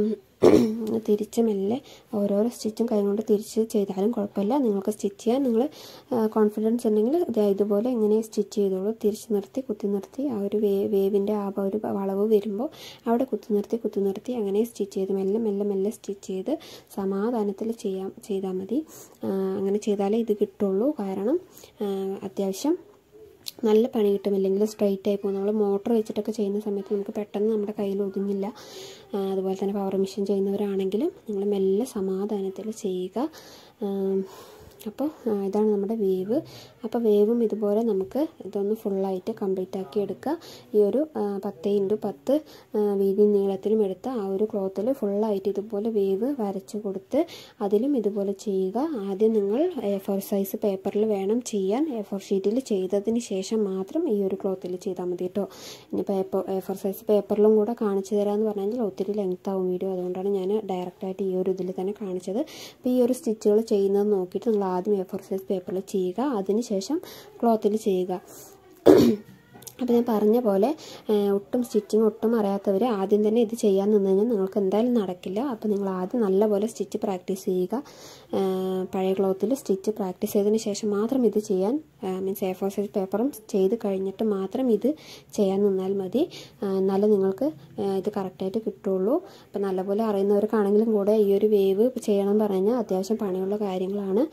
A: തിരിച്ച് മെല്ലെ ഓരോരോ സ്റ്റിച്ചും കൈ കൊണ്ട് തിരിച്ച് ചെയ്താലും കുഴപ്പമില്ല നിങ്ങൾക്ക് സ്റ്റിച്ച് ചെയ്യാൻ നിങ്ങൾ കോൺഫിഡൻസ് ഉണ്ടെങ്കിൽ ദേ ഇതുപോലെ ഇങ്ങനെ സ്റ്റിച്ച് ചെയ്തോളൂ തിരിച്ച് നിർത്തി കുത്തി നിർത്തി ആ ഒരു വേ വേവിൻ്റെ ആ ഒരു വളവ് വരുമ്പോൾ അവിടെ കുത്തി നിർത്തി കുത്തി നിർത്തി അങ്ങനെ സ്റ്റിച്ച് ചെയ്ത് മെല്ലെ മെല്ലെ മെല്ലെ സ്റ്റിച്ച് ചെയ്ത് സമാധാനത്തിൽ ചെയ്യാം ചെയ്താൽ മതി അങ്ങനെ ചെയ്താലേ ഇത് കിട്ടുള്ളൂ കാരണം അത്യാവശ്യം നല്ല പണി കിട്ടും ഇല്ലെങ്കിൽ സ്ട്രൈറ്റ് ആയി പോകും നമ്മൾ മോട്ടർ വെച്ചിട്ടൊക്കെ ചെയ്യുന്ന സമയത്ത് നമുക്ക് പെട്ടെന്ന് നമ്മുടെ കയ്യിൽ ഒതുങ്ങില്ല അതുപോലെ തന്നെ പവർ മെഷീൻ ചെയ്യുന്നവരാണെങ്കിലും നിങ്ങൾ മെല്ലെ സമാധാനത്തിൽ ചെയ്യുക അപ്പോൾ ഇതാണ് നമ്മുടെ വേവ് അപ്പോൾ വേവും ഇതുപോലെ നമുക്ക് ഇതൊന്ന് ഫുള്ളായിട്ട് കംപ്ലീറ്റ് ആക്കി എടുക്കുക ഈ ഒരു പത്ത് ഇൻറ്റു പത്ത് വീതി നീളത്തിലും എടുത്ത് ആ ഒരു ക്ലോത്തിൽ ഫുള്ളായിട്ട് ഇതുപോലെ വേവ് വരച്ച് കൊടുത്ത് അതിലും ഇതുപോലെ ചെയ്യുക ആദ്യം നിങ്ങൾ എ ഫോർ സൈസ് പേപ്പറിൽ വേണം ചെയ്യാൻ എ ഫോർ ഷീറ്റിൽ ചെയ്തതിന് ശേഷം മാത്രം ഈ ഒരു ക്ലോത്തിൽ ചെയ്താൽ മതി കേട്ടോ ഇനി പേപ്പർ എ ഫോർ സൈസ് പേപ്പറിലും കൂടെ കാണിച്ചു തരാമെന്ന് പറഞ്ഞു കഴിഞ്ഞാൽ ഒത്തിരി ലെങ്ത് ആവും വീഡിയോ അതുകൊണ്ടാണ് ഞാൻ ഡയറക്റ്റായിട്ട് ഈ ഒരു ഇതിൽ തന്നെ കാണിച്ചത് അപ്പോൾ ഈ ഒരു സ്റ്റിച്ചുകൾ ചെയ്യുന്നത് നോക്കിയിട്ട് നിങ്ങൾ ആദ്യം എ ഫോർ സൈസ് പേപ്പറിൽ ചെയ്യുക അതിനുശേഷം ക്ലോത്തിൽ ചെയ്യുക അപ്പോൾ ഞാൻ പറഞ്ഞ പോലെ ഒട്ടും സ്റ്റിച്ചിങ് ഒട്ടും അറിയാത്തവർ ആദ്യം തന്നെ ഇത് ചെയ്യാൻ നിന്ന് കഴിഞ്ഞാൽ നിങ്ങൾക്ക് എന്തായാലും നടക്കില്ല അപ്പോൾ നിങ്ങൾ ആദ്യം നല്ലപോലെ സ്റ്റിച്ച് പ്രാക്ടീസ് ചെയ്യുക പഴയ ക്ലോത്തിൽ സ്റ്റിച്ച് പ്രാക്ടീസ് ചെയ്തതിന് ശേഷം മാത്രം ഇത് ചെയ്യാൻ മീൻസ് എ ഫോർ സൈസ് പേപ്പറും ചെയ്ത് കഴിഞ്ഞിട്ട് മാത്രം ഇത് ചെയ്യാൻ നിന്നാൽ മതി എന്നാലേ നിങ്ങൾക്ക് ഇത് കറക്റ്റായിട്ട് കിട്ടുള്ളൂ അപ്പോൾ നല്ലപോലെ അറിയുന്നവർക്കാണെങ്കിലും കൂടെ ഈ ഒരു വേവ് ചെയ്യണം പറഞ്ഞാൽ അത്യാവശ്യം പണിയുള്ള കാര്യങ്ങളാണ്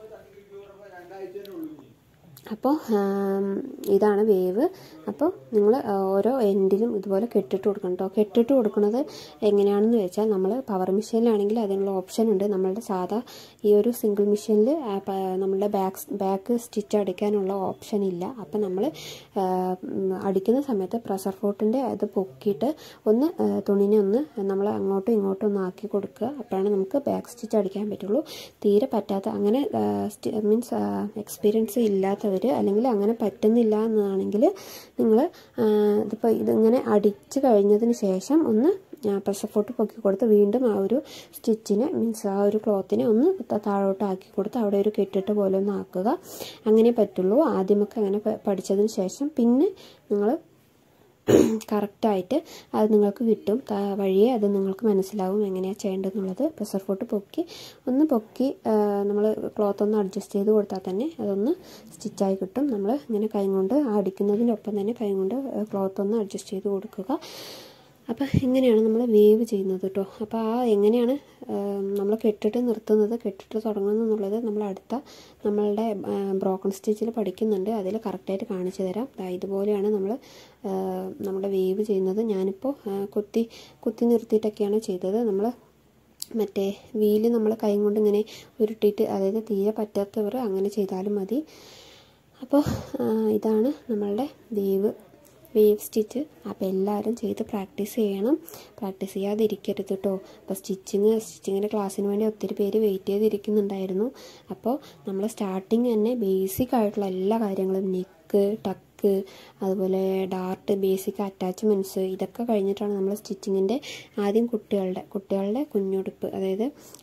A: അപ്പോൾ ഇതാണ് വേവ് അപ്പോൾ നിങ്ങൾ ഓരോ എൻഡിലും ഇതുപോലെ കെട്ടിട്ട് കൊടുക്കണം കേട്ടോ കെട്ടിട്ട് കൊടുക്കുന്നത് എങ്ങനെയാണെന്ന് വെച്ചാൽ നമ്മൾ പവർ മെഷീനിലാണെങ്കിൽ അതിനുള്ള ഓപ്ഷൻ ഉണ്ട് നമ്മളുടെ സാധാ ഈ ഒരു സിംഗിൾ മെഷീനിൽ നമ്മളുടെ ബാക്ക് ബാക്ക് സ്റ്റിച്ച് അടിക്കാനുള്ള ഓപ്ഷൻ ഇല്ല അപ്പോൾ നമ്മൾ അടിക്കുന്ന സമയത്ത് പ്രഷർ ഫോട്ടിൻ്റെ അത് പൊക്കിയിട്ട് ഒന്ന് തുണിനെ ഒന്ന് നമ്മൾ അങ്ങോട്ടും ഇങ്ങോട്ടും ഒന്ന് ആക്കി കൊടുക്കുക അപ്പോഴാണ് നമുക്ക് ബാക്ക് സ്റ്റിച്ച് അടിക്കാൻ പറ്റുള്ളൂ തീരെ പറ്റാത്ത അങ്ങനെ മീൻസ് എക്സ്പീരിയൻസ് ഇല്ലാത്തവർ അല്ലെങ്കിൽ അങ്ങനെ പറ്റുന്നില്ല എന്നാണെങ്കിൽ നിങ്ങൾ ഇതിപ്പോൾ ഇതിങ്ങനെ അടിച്ച് കഴിഞ്ഞതിന് ശേഷം ഒന്ന് പ്രഷർ ഫോട്ട് പൊക്കി കൊടുത്ത് വീണ്ടും ആ ഒരു സ്റ്റിച്ചിനെ മീൻസ് ആ ഒരു ക്ലോത്തിനെ ഒന്ന് താഴോട്ട് ആക്കി കൊടുത്ത് അവിടെ ഒരു കെട്ടിട്ട് പോലെ ഒന്ന് ആക്കുക അങ്ങനെ പറ്റുള്ളൂ ആദ്യമൊക്കെ അങ്ങനെ പഠിച്ചതിന് ശേഷം പിന്നെ നിങ്ങൾ കറക്റ്റായിട്ട് അത് നിങ്ങൾക്ക് കിട്ടും വഴിയെ അത് നിങ്ങൾക്ക് മനസ്സിലാവും എങ്ങനെയാണ് ചെയ്യേണ്ടതെന്നുള്ളത് പ്രഷർ ഫോട്ട് പൊക്കി ഒന്ന് പൊക്കി നമ്മൾ ക്ലോത്ത് ഒന്ന് അഡ്ജസ്റ്റ് ചെയ്ത് കൊടുത്താൽ തന്നെ അതൊന്ന് സ്റ്റിച്ചായി കിട്ടും നമ്മൾ ഇങ്ങനെ കൈ കൊണ്ട് അടിക്കുന്നതിനൊപ്പം തന്നെ കൈ കൊണ്ട് ക്ലോത്ത് ഒന്ന് അഡ്ജസ്റ്റ് ചെയ്ത് കൊടുക്കുക അപ്പോൾ ഇങ്ങനെയാണ് നമ്മൾ വേവ് ചെയ്യുന്നത് കേട്ടോ അപ്പോൾ ആ എങ്ങനെയാണ് നമ്മൾ കെട്ടിട്ട് നിർത്തുന്നത് കെട്ടിട്ട് തുടങ്ങുന്നത് എന്നുള്ളത് നമ്മൾ അടുത്ത നമ്മളുടെ ബ്രോക്കൺ സ്റ്റിച്ചിൽ പഠിക്കുന്നുണ്ട് അതിൽ കറക്റ്റായിട്ട് കാണിച്ചു തരാം ഇതുപോലെയാണ് നമ്മൾ നമ്മുടെ വേവ് ചെയ്യുന്നത് ഞാനിപ്പോൾ കുത്തി കുത്തി നിർത്തിയിട്ടൊക്കെയാണ് ചെയ്തത് നമ്മൾ മറ്റേ വീല് നമ്മൾ കൈ കൊണ്ട് ഇങ്ങനെ ഉരുട്ടിയിട്ട് അതായത് തീരെ പറ്റാത്തവർ അങ്ങനെ ചെയ്താലും മതി അപ്പോൾ ഇതാണ് നമ്മളുടെ വേവ് വേവ് സ്റ്റിച്ച് അപ്പോൾ എല്ലാവരും ചെയ്ത് പ്രാക്ടീസ് ചെയ്യണം പ്രാക്ടീസ് ചെയ്യാതിരിക്കരുത് കേട്ടോ അപ്പോൾ സ്റ്റിച്ചിങ് സ്റ്റിച്ചിങ്ങിൻ്റെ ക്ലാസ്സിന് വേണ്ടി ഒത്തിരി പേര് വെയിറ്റ് ചെയ്തിരിക്കുന്നുണ്ടായിരുന്നു അപ്പോൾ നമ്മൾ സ്റ്റാർട്ടിങ് തന്നെ ബേസിക് ആയിട്ടുള്ള എല്ലാ കാര്യങ്ങളും നെക്ക് ടക്ക് അതുപോലെ ഡാർട്ട് ബേസിക് അറ്റാച്ച്മെൻറ്റ്സ് ഇതൊക്കെ കഴിഞ്ഞിട്ടാണ് നമ്മൾ സ്റ്റിച്ചിങ്ങിൻ്റെ ആദ്യം കുട്ടികളുടെ കുട്ടികളുടെ കുഞ്ഞുടുപ്പ് അതായത്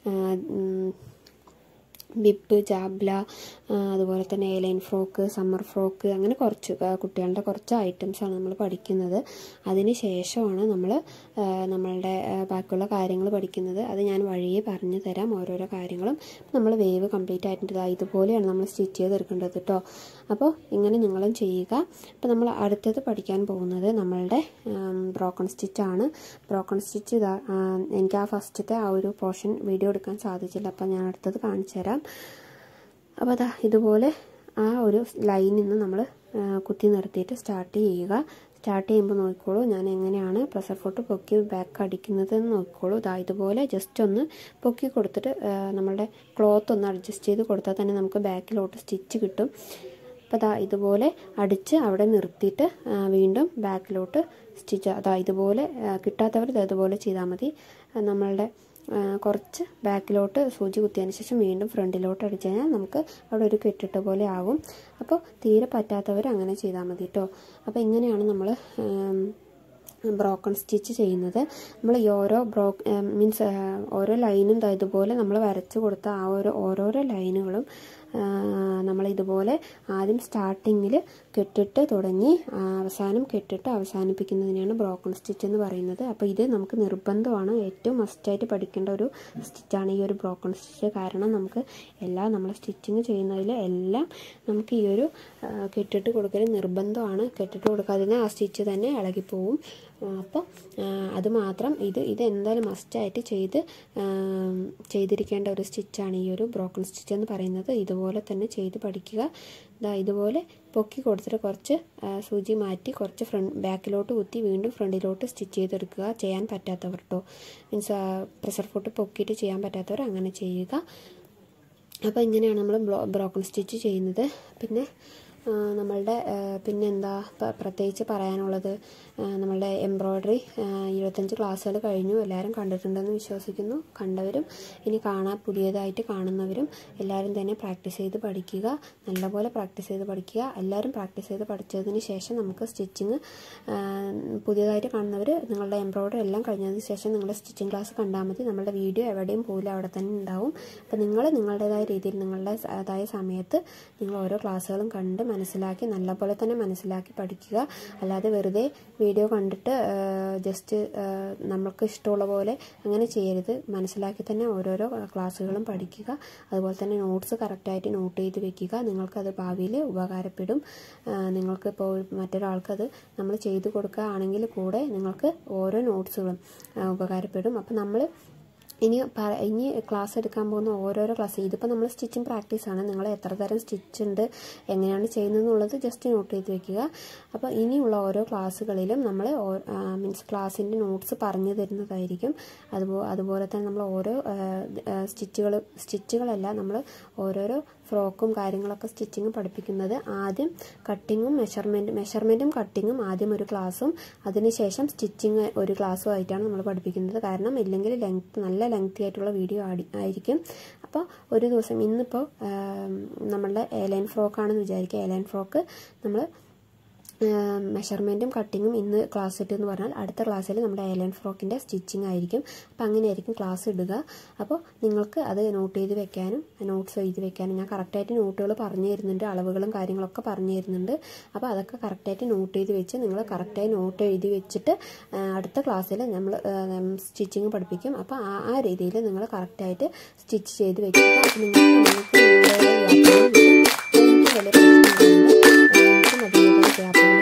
A: ബിബ് ജാബ്ല അതുപോലെ തന്നെ എയർലൈൻ ഫ്രോക്ക് സമ്മർ ഫ്രോക്ക് അങ്ങനെ കുറച്ച് കുട്ടികളുടെ കുറച്ച് ഐറ്റംസാണ് നമ്മൾ പഠിക്കുന്നത് അതിന് ശേഷമാണ് നമ്മൾ നമ്മളുടെ ബാക്കിയുള്ള കാര്യങ്ങൾ പഠിക്കുന്നത് അത് ഞാൻ വഴിയെ പറഞ്ഞു തരാം ഓരോരോ കാര്യങ്ങളും നമ്മൾ വേവ് കംപ്ലീറ്റ് ആയിട്ടുണ്ട് ഇതുപോലെയാണ് നമ്മൾ സ്റ്റിച്ച് ചെയ്തെടുക്കേണ്ടത് കേട്ടോ അപ്പോൾ ഇങ്ങനെ നിങ്ങളും ചെയ്യുക അപ്പോൾ നമ്മൾ അടുത്തത് പഠിക്കാൻ പോകുന്നത് നമ്മളുടെ ബ്രോക്കൺ സ്റ്റിച്ചാണ് ബ്രോക്കൺ സ്റ്റിച്ച് ഇതാ എനിക്ക് ആ ഫസ്റ്റത്തെ ആ ഒരു പോർഷൻ വീഡിയോ എടുക്കാൻ സാധിച്ചില്ല അപ്പോൾ ഞാൻ അടുത്തത് കാണിച്ചു തരാം അപ്പോൾ അതാ ഇതുപോലെ ആ ഒരു ലൈനിൽ നിന്ന് നമ്മൾ കുത്തി നിർത്തിയിട്ട് സ്റ്റാർട്ട് ചെയ്യുക സ്റ്റാർട്ട് ചെയ്യുമ്പോൾ നോക്കിക്കോളൂ ഞാൻ എങ്ങനെയാണ് പ്രഷർ ഫോട്ട് പൊക്കി ബാക്ക് അടിക്കുന്നത് എന്ന് നോക്കിക്കോളൂ ഇതാ ഇതുപോലെ ജസ്റ്റ് ഒന്ന് പൊക്കി കൊടുത്തിട്ട് നമ്മളുടെ ക്ലോത്ത് ഒന്ന് അഡ്ജസ്റ്റ് ചെയ്ത് കൊടുത്താൽ തന്നെ നമുക്ക് ബാക്കിലോട്ട് സ്റ്റിച്ച് കിട്ടും അപ്പോൾ അതാ ഇതുപോലെ അടിച്ച് അവിടെ നിർത്തിയിട്ട് വീണ്ടും ബാക്കിലോട്ട് സ്റ്റിച്ച് അതാ ഇതുപോലെ കിട്ടാത്തവർ ഇതുപോലെ ചെയ്താൽ മതി നമ്മളുടെ കുറച്ച് ബാക്കിലോട്ട് സൂചി കുത്തിയതിന് ശേഷം വീണ്ടും ഫ്രണ്ടിലോട്ട് അടിച്ചു കഴിഞ്ഞാൽ നമുക്ക് അവിടെ ഒരു കെട്ടിട്ട പോലെ ആകും അപ്പോൾ തീരെ പറ്റാത്തവർ അങ്ങനെ ചെയ്താൽ മതി കേട്ടോ അപ്പോൾ ഇങ്ങനെയാണ് നമ്മൾ ബ്രോക്കൺ സ്റ്റിച്ച് ചെയ്യുന്നത് നമ്മൾ ഈ ഓരോ ബ്രോ മീൻസ് ഓരോ ലൈനും ഇതുപോലെ നമ്മൾ വരച്ച് കൊടുത്ത ആ ഓരോ ഓരോരോ ലൈനുകളും നമ്മൾ ഇതുപോലെ ആദ്യം സ്റ്റാർട്ടിങ്ങിൽ കെട്ടിട്ട് തുടങ്ങി അവസാനം കെട്ടിട്ട് അവസാനിപ്പിക്കുന്നതിനാണ് ബ്രോക്കൺ സ്റ്റിച്ച് എന്ന് പറയുന്നത് അപ്പോൾ ഇത് നമുക്ക് നിർബന്ധമാണ് ഏറ്റവും മസ്റ്റായിട്ട് പഠിക്കേണ്ട ഒരു സ്റ്റിച്ചാണ് ഈ ഒരു ബ്രോക്കൺ സ്റ്റിച്ച് കാരണം നമുക്ക് എല്ലാ നമ്മൾ സ്റ്റിച്ചിങ് ചെയ്യുന്നതിൽ എല്ലാം നമുക്ക് ഈ ഒരു കെട്ടിട്ട് കൊടുക്കൽ നിർബന്ധമാണ് കെട്ടിട്ട് കൊടുക്കാതെ ആ സ്റ്റിച്ച് തന്നെ ഇളകിപ്പോവും അപ്പോൾ അത് മാത്രം ഇത് ഇത് എന്തായാലും മസ്റ്റായിട്ട് ചെയ്ത് ചെയ്തിരിക്കേണ്ട ഒരു സ്റ്റിച്ചാണ് ഈ ഒരു ബ്രോക്കൺ സ്റ്റിച്ച് എന്ന് പറയുന്നത് ഇതുപോലെ തന്നെ ചെയ്ത് പഠിക്കുക ഇതാ ഇതുപോലെ പൊക്കി കൊടുത്തിട്ട് കുറച്ച് സൂചി മാറ്റി കുറച്ച് ഫ്രണ്ട് ബാക്കിലോട്ട് കുത്തി വീണ്ടും ഫ്രണ്ടിലോട്ട് സ്റ്റിച്ച് ചെയ്തെടുക്കുക ചെയ്യാൻ പറ്റാത്തവർ കേട്ടോ മീൻസ് പ്രഷർ ഫുട്ട് പൊക്കിയിട്ട് ചെയ്യാൻ പറ്റാത്തവർ അങ്ങനെ ചെയ്യുക അപ്പോൾ ഇങ്ങനെയാണ് നമ്മൾ ബ്രോക്കൺ സ്റ്റിച്ച് ചെയ്യുന്നത് പിന്നെ നമ്മളുടെ പിന്നെന്താ പ്രത്യേകിച്ച് പറയാനുള്ളത് നമ്മളുടെ എംബ്രോയ്ഡറി ഇരുപത്തഞ്ച് ക്ലാസ്സുകൾ കഴിഞ്ഞു എല്ലാവരും കണ്ടിട്ടുണ്ടെന്ന് വിശ്വസിക്കുന്നു കണ്ടവരും ഇനി കാണാൻ പുതിയതായിട്ട് കാണുന്നവരും എല്ലാവരും തന്നെ പ്രാക്ടീസ് ചെയ്ത് പഠിക്കുക നല്ലപോലെ പ്രാക്ടീസ് ചെയ്ത് പഠിക്കുക എല്ലാവരും പ്രാക്ടീസ് ചെയ്ത് പഠിച്ചതിന് ശേഷം നമുക്ക് സ്റ്റിച്ചിങ് പുതിയതായിട്ട് കാണുന്നവർ നിങ്ങളുടെ എംബ്രോയ്ഡറി എല്ലാം കഴിഞ്ഞതിന് ശേഷം നിങ്ങളുടെ സ്റ്റിച്ചിങ് ക്ലാസ് കണ്ടാൽ മതി നമ്മുടെ വീഡിയോ എവിടെയും പോയില്ല അവിടെ തന്നെ ഉണ്ടാവും അപ്പോൾ നിങ്ങൾ നിങ്ങളുടേതായ രീതിയിൽ നിങ്ങളുടെ അതായ സമയത്ത് നിങ്ങൾ ഓരോ ക്ലാസ്സുകളും കണ്ട് മനസ്സിലാക്കി നല്ലപോലെ തന്നെ മനസ്സിലാക്കി പഠിക്കുക അല്ലാതെ വെറുതെ വീഡിയോ കണ്ടിട്ട് ജസ്റ്റ് നമ്മൾക്ക് ഇഷ്ടമുള്ള പോലെ അങ്ങനെ ചെയ്യരുത് മനസ്സിലാക്കി തന്നെ ഓരോരോ ക്ലാസ്സുകളും പഠിക്കുക അതുപോലെ തന്നെ നോട്ട്സ് കറക്റ്റായിട്ട് നോട്ട് ചെയ്ത് വെക്കുക നിങ്ങൾക്കത് ഭാവിയിൽ ഉപകാരപ്പെടും നിങ്ങൾക്ക് ഇപ്പോൾ മറ്റൊരാൾക്കത് നമ്മൾ ചെയ്തു കൊടുക്കുകയാണെങ്കിൽ കൂടെ നിങ്ങൾക്ക് ഓരോ നോട്ട്സുകളും ഉപകാരപ്പെടും അപ്പോൾ നമ്മൾ ഇനി ഇനി ക്ലാസ് എടുക്കാൻ പോകുന്ന ഓരോരോ ക്ലാസ് ഇതിപ്പോൾ നമ്മൾ സ്റ്റിച്ചിങ് പ്രാക്ടീസാണ് നിങ്ങൾ എത്ര തരം സ്റ്റിച്ച് ഉണ്ട് എങ്ങനെയാണ് ചെയ്യുന്നതെന്നുള്ളത് ജസ്റ്റ് നോട്ട് ചെയ്ത് വെക്കുക അപ്പോൾ ഇനിയുള്ള ഓരോ ക്ലാസ്സുകളിലും നമ്മൾ മീൻസ് ക്ലാസ്സിൻ്റെ നോട്ട്സ് പറഞ്ഞു തരുന്നതായിരിക്കും അതുപോലെ അതുപോലെ തന്നെ നമ്മൾ ഓരോ സ്റ്റിച്ചുകൾ സ്റ്റിച്ചുകളല്ല നമ്മൾ ഓരോരോ ഫ്രോക്കും കാര്യങ്ങളൊക്കെ സ്റ്റിച്ചിങ് പഠിപ്പിക്കുന്നത് ആദ്യം കട്ടിങ്ങും മെഷർമെൻറ്റ് മെഷർമെൻറ്റും കട്ടിങ്ങും ആദ്യം ഒരു ക്ലാസ്സും അതിനുശേഷം സ്റ്റിച്ചിങ് ഒരു ക്ലാസ്സും ആയിട്ടാണ് നമ്മൾ പഠിപ്പിക്കുന്നത് കാരണം ഇല്ലെങ്കിൽ ലെങ്ത് നല്ല ലെങ്തി ആയിട്ടുള്ള വീഡിയോ ആയിരിക്കും അപ്പോൾ ഒരു ദിവസം ഇന്നിപ്പോൾ നമ്മളുടെ എലൈൻ ഫ്രോക്കാണെന്ന് വിചാരിക്കുക എലൈൻ ഫ്രോക്ക് നമ്മൾ മെഷർമെൻറ്റും കട്ടിങ്ങും ഇന്ന് ക്ലാസ് ഇട്ട് എന്ന് പറഞ്ഞാൽ അടുത്ത ക്ലാസ്സിൽ നമ്മുടെ എയർലൈൻ ഫ്രോക്കിൻ്റെ സ്റ്റിച്ചിങ് ആയിരിക്കും അപ്പോൾ അങ്ങനെയായിരിക്കും ക്ലാസ് ഇടുക അപ്പോൾ നിങ്ങൾക്ക് അത് നോട്ട് ചെയ്ത് വെക്കാനും നോട്ട്സ് എഴുതി വെക്കാനും ഞാൻ കറക്റ്റായിട്ട് നോട്ടുകൾ പറഞ്ഞു തരുന്നുണ്ട് അളവുകളും കാര്യങ്ങളൊക്കെ പറഞ്ഞു തരുന്നുണ്ട് അപ്പോൾ അതൊക്കെ കറക്റ്റായിട്ട് നോട്ട് ചെയ്ത് വെച്ച് നിങ്ങൾ കറക്റ്റായി നോട്ട് എഴുതി വെച്ചിട്ട് അടുത്ത ക്ലാസ്സിൽ നമ്മൾ സ്റ്റിച്ചിങ് പഠിപ്പിക്കും അപ്പോൾ ആ ആ രീതിയിൽ നിങ്ങൾ കറക്റ്റായിട്ട് സ്റ്റിച്ച് ചെയ്ത് വെക്കുക അപ്പോൾ നിങ്ങൾക്ക് നിങ്ങൾക്ക് എനിക്ക് വലിയ പ്രശ്നങ്ങളുണ്ട്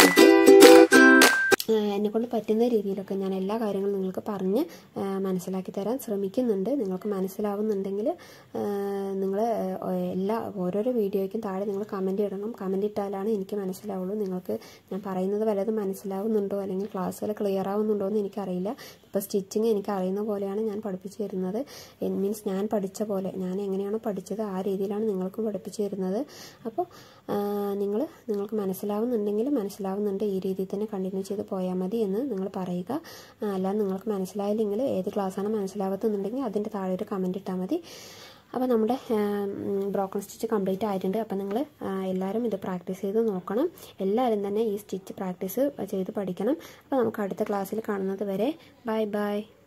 A: എന്നെക്കൊണ്ട് പറ്റുന്ന രീതിയിലൊക്കെ ഞാൻ എല്ലാ കാര്യങ്ങളും നിങ്ങൾക്ക് പറഞ്ഞ് മനസ്സിലാക്കി തരാൻ ശ്രമിക്കുന്നുണ്ട് നിങ്ങൾക്ക് മനസ്സിലാവുന്നുണ്ടെങ്കിൽ നിങ്ങൾ എല്ലാ ഓരോരോ വീഡിയോയ്ക്കും താഴെ നിങ്ങൾ കമൻറ്റ് ഇടണം കമൻറ്റ് ഇട്ടാലാണ് എനിക്ക് മനസ്സിലാവുള്ളൂ നിങ്ങൾക്ക് ഞാൻ പറയുന്നത് വല്ലതും മനസ്സിലാവുന്നുണ്ടോ അല്ലെങ്കിൽ ക്ലാസ്സുകൾ ക്ലിയർ ആവുന്നുണ്ടോ എന്ന് എനിക്കറിയില്ല ഇപ്പോൾ സ്റ്റിച്ചിങ് എനിക്ക് അറിയുന്ന പോലെയാണ് ഞാൻ പഠിപ്പിച്ചു തരുന്നത് മീൻസ് ഞാൻ പഠിച്ച പോലെ ഞാൻ എങ്ങനെയാണോ പഠിച്ചത് ആ രീതിയിലാണ് നിങ്ങൾക്കും പഠിപ്പിച്ചു തരുന്നത് അപ്പോൾ നിങ്ങൾ നിങ്ങൾക്ക് മനസ്സിലാവുന്നുണ്ടെങ്കിൽ മനസ്സിലാവുന്നുണ്ട് ഈ രീതിയിൽ തന്നെ കണ്ടിന്യൂ ചെയ്ത് പോയാൽ മതി എന്ന് നിങ്ങൾ പറയുക അല്ലാതെ നിങ്ങൾക്ക് മനസ്സിലായില്ലെങ്കിൽ ഏത് ക്ലാസ്സാണ് മനസ്സിലാവാത്തുന്നുണ്ടെങ്കിൽ അതിൻ്റെ താഴെ ഒരു കമൻറ്റ് ഇട്ടാൽ മതി അപ്പോൾ നമ്മുടെ ബ്രോക്കൺ സ്റ്റിച്ച് കംപ്ലീറ്റ് ആയിട്ടുണ്ട് അപ്പോൾ നിങ്ങൾ എല്ലാവരും ഇത് പ്രാക്ടീസ് ചെയ്ത് നോക്കണം എല്ലാവരും തന്നെ ഈ സ്റ്റിച്ച് പ്രാക്ടീസ് ചെയ്ത് പഠിക്കണം അപ്പോൾ നമുക്ക് അടുത്ത ക്ലാസ്സിൽ കാണുന്നത് വരെ ബൈ ബൈ